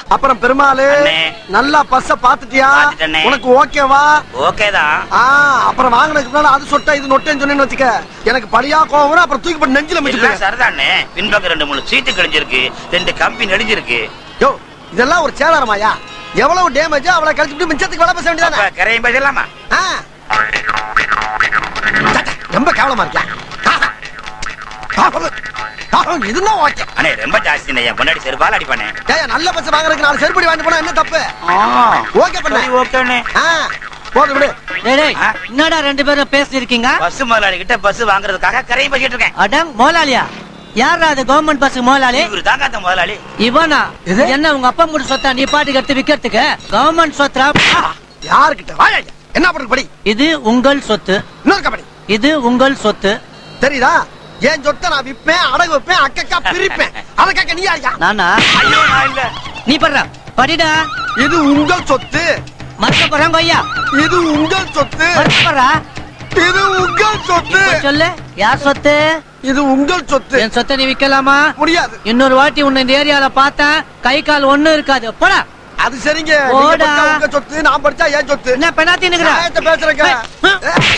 அப்புறம் பெருமாளு அண்ணே. நல்லா பஸ்ஸ பாத்துட்டியா பாத்துட்டேனே. உனக்கு ஓகேவா ஓகே தான் ஆ அப்புறம் வாங்கினதுக்கு முன்னால அது சொட்டா இது நொட்டேன்னு சொன்னேன்னு வச்சுக்க எனக்கு பழியா கோவம் வரும், அப்புறம் தூக்கி போட்டு நெஞ்சில எல்லாம் மிச்சிருக்கேன் சரிதானே பின்பக்கம் ரெண்டு மூணு சீட்டு கிழிஞ்சிருக்கு ரெண்டு கம்பி நெடிஞ்சிருக்கு யோ இதெல்லாம் ஒரு சேதாரமாயா எவ்வளவு டேமேஜ் அவளை கழிச்சுட்டு மிச்சத்துக்கு வேலை பேச அப்ப வேண்டியதானே கரையும் பேசலாமா ஆ. சட்டை, ரொம்ப கேவலமா இருக்கியா இதுதான் ஓகே அண்ணே ரொம்ப ஜாஸ்தி என் பொண்டாடி செருப்பால் அடிப்பானே ஏய் நல்ல பஸ் வாங்குறதுக்கு நாலு செருப்படி வாங்கிட்டு போனா என்ன தப்பு ஓகே பண்ண சரி ஓகே அண்ணே ஆ போதும் விடு டேய், டேய், ஆ? என்னடா ரெண்டு பேரும் பேசிருக்கீங்க பஸ் முதலாளி கிட்ட பஸ் வாங்குறதுக்காக கரையும் பேசிட்டு இருக்கேன் அடங் முதலாளியா யாரா அது கவர்மெண்ட் பஸ் முதலாளி இவரு தாங்க அந்த முதலாளி இவனா எது? என்ன உங்க அப்பா கூட சொத்தா நீ பாட்டுக்கு எடுத்து விக்கிறதுக்கு கவர்மெண்ட் சொத்தா யாருக்கிட்ட வாயா என்ன பண்றது படி இது உங்கள் சொத்து இன்னொரு கபடி இது உங்கள் சொத்து தெரியுதா என் சொத்தை நான் விப்பேன் அடகு வைப்பேன் அக்கக்கா பிரிப்பேன் அதற்காக நீ யாரியா நானா ஐயோ நான் இல்ல நீ படுற படிடா இது உங்கள் சொத்து மறக்க போறாங்க ஐயா இது உங்கள் சொத்து மறக்க போறா இது உங்கள் சொத்து இப்ப சொல்லு யார் சொத்து இது உங்கள் சொத்து என் சொத்தை நீ விக்கலாமா முடியாது இன்னொரு வாட்டி உன்னை இந்த ஏரியால பார்த்தேன் கை கால் ஒண்ணும் இருக்காது போடா அது சரிங்க நீங்க போடா. படிச்சா உங்க சொத்து நான் படிச்சா என் சொத்து என்ன பெனாத்தி நிக்கிற நியாயத்தை பேசுறேங்க ஏய்,